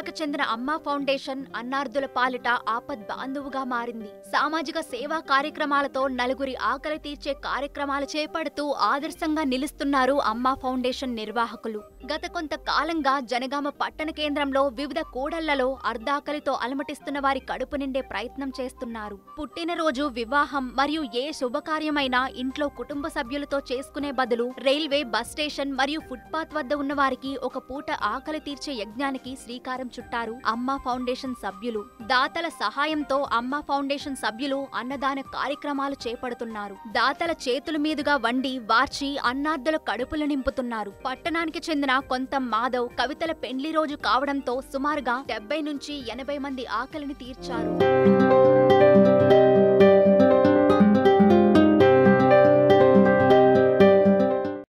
పట్టణానికి చెందిన అమ్మా ఫౌండేషన్ అన్నార్థుల పాలిట ఆపద్ బాంధవుగా మారింది సామాజిక సేవా కార్యక్రమాలతో నలుగురి ఆకలి తీర్చే కార్యక్రమాలు చేపడుతూ ఆదర్శంగా నిలుస్తున్నారు అమ్మా ఫౌండేషన్ నిర్వాహకులు గత కొంత కాలంగా జనగామ పట్టణ కేంద్రంలో వివిధ కూడళ్లలో అర్ధాకలితో అలమటిస్తున్న వారి కడుపు నిండే ప్రయత్నం చేస్తున్నారు పుట్టినరోజు వివాహం మరియు ఏ శుభకార్యమైనా ఇంట్లో కుటుంబ సభ్యులతో చేసుకునే బదులు రైల్వే బస్ స్టేషన్ మరియు ఫుట్పాత్ వద్ద ఉన్న వారికి ఒక పూట ఆకలి తీర్చే యజ్ఞానికి శ్రీకారం చుట్టారు అమ్మా ఫౌండేషన్ సభ్యులు దాతల సహాయంతో అమ్మా ఫౌండేషన్ సభ్యులు అన్నదాన కార్యక్రమాలు చేపడుతున్నారు దాతల చేతుల మీదుగా వండి వార్చి అన్నార్థుల కడుపులు నింపుతున్నారు పట్టణానికి చెందిన కొంత మాధవ్ కవితల పెండ్లి రోజు కావడంతో సుమారుగా డెబ్బై నుంచి ఎనభై మంది ఆకలిని తీర్చారు